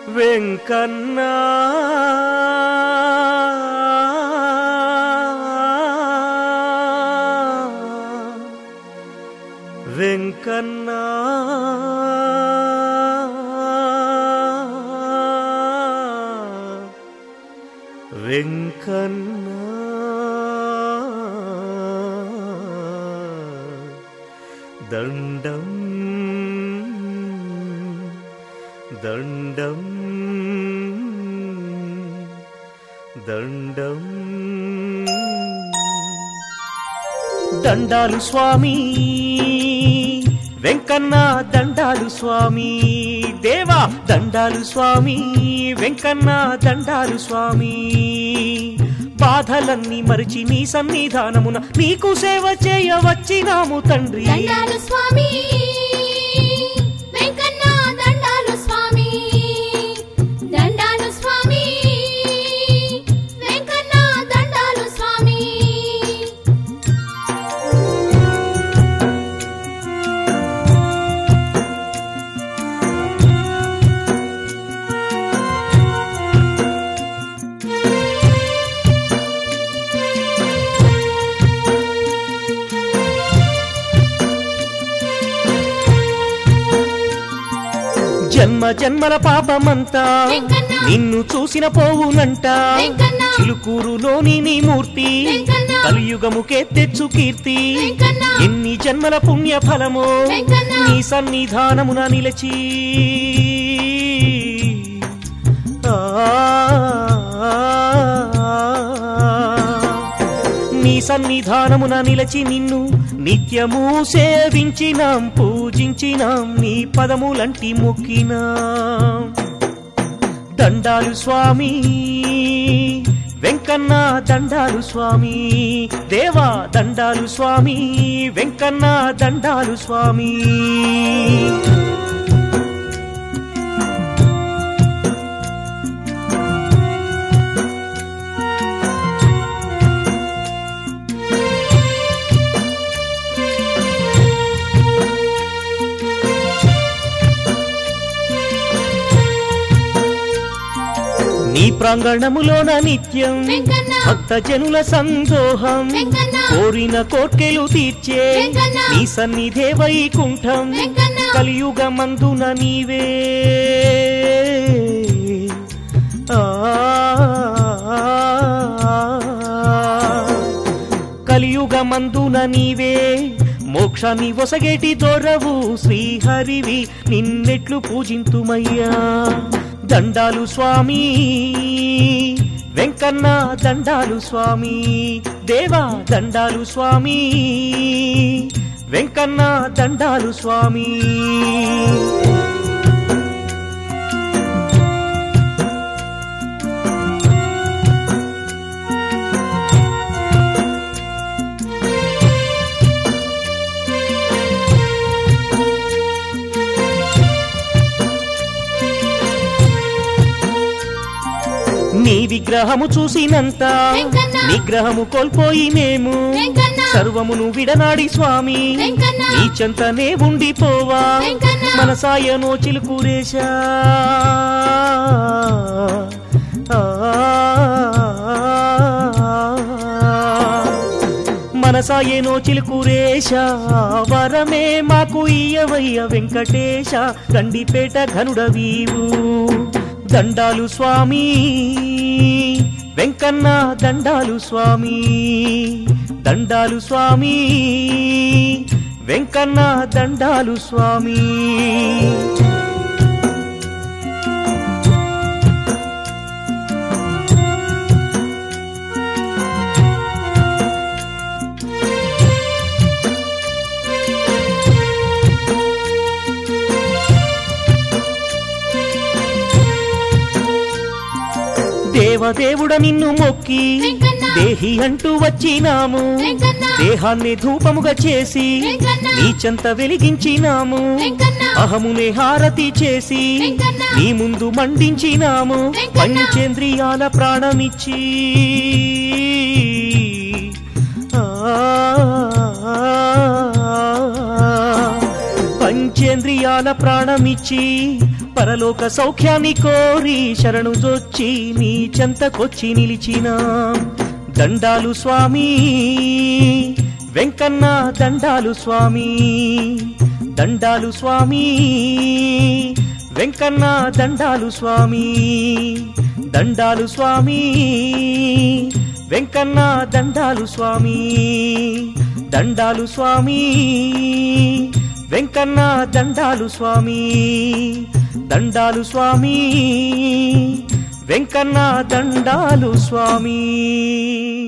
వెంకన్నా వెంకన్నా వెంకన్నా దండం దండం దండం దండాలు స్వామి వెంకన్న దండాలు స్వామి దేవా దండాలు స్వామి వెంకన్న దండాలు స్వామి బాధలన్నీ మరిచి నీ సన్నిధానమున నీకు సేవ చేయవచ్చినాము తండ్రి దండాలు స్వామి వెంకన్న దండాలు స్వామి దండాలు స్వామి వెంకన్న దండాలు స్వామి జన్మ జన్మల పాపమంతా వెంకన్న నిన్ను చూసిన పోవునంట వెంకన్న చిలుకూరులోని నీ మూర్తి వెంకన్న కలియుగముకే తెచ్చు కీర్తి వెంకన్న ఎన్ని జన్మల పుణ్య ఫలమో వెంకన్న నీ సన్నిధానమున నిలచి ఆ, నీ సన్నిధానమున నిలచి నిన్ను నిత్యము సేవించినాం పూజించినాం నీ పదములంటి మొక్కినాం దండాలు స్వామి వెంకన్న దండాలు స్వామి దేవా దండాలు స్వామి వెంకన్న దండాలు స్వామి నీ ప్రాంగణములోన నిత్యం వెంకన్న భక్త జనుల సందోహం వెంకన్న కోరిన కోర్కెలు తీర్చే వెంకన్న నీ సన్నిధే వైకుంఠం వెంకన్న కలియుగమందున నీవే ఆ, కలియుగమందున నీవే మోక్షాన్ని ఒసగేటి దొరవు శ్రీహరివి నిన్నెట్లు పూజింతుమయ్యా దండాలు స్వామి వెంకన్న దండాలు స్వామి దేవా దండాలు స్వామి వెంకన్న దండాలు స్వామి నీ విగ్రహము చూసినంత వెంకన్న నిగ్రహము కోల్పోయి మేము వెంకన్న సర్వమును విడనాడి స్వామి వెంకన్న నీ చెంతనే ఉండిపోవా వెంకన్న మనసాయనో చిలుకురేశా ఆ, మనసాయనో చిలుకురేశ వరమే మాకు ఇయ్యవయ్య వెంకటేశ గండిపేట ఘనుడవీవు దండాలు స్వామి వెంకన్న దండాలు స్వామి దండాలు స్వామి వెంకన్న దండాలు స్వామి దేవదేవుడ నిన్ను మొక్కి వెంకన్న దేహి అంటూ వచ్చినాము వెంకన్న దేహాన్ని ధూపముగా చేసి వెంకన్న నీ చెంత వెలిగించినాము వెంకన్న అహమునే హారతి చేసి వెంకన్న నీ ముందు మండించినాము వెంకన్న. పంచేంద్రియాల ప్రాణమిచ్చి ఆ, పంచేంద్రియాల ప్రాణమిచ్చి పరలోక సౌఖ్యాన్ని కోరి శరణు జొచ్చి నీ చెంతకొచ్చి నిలిచినాం దండాలు స్వామి వెంకన్న దండాలు స్వామి దండాలు స్వామి వెంకన్న దండాలు స్వామి దండాలు స్వామి వెంకన్న దండాలు స్వామి దండాలు స్వామి వెంకన్న దండాలు స్వామి దండాలు స్వామి వెంకన్న దండాలు స్వామి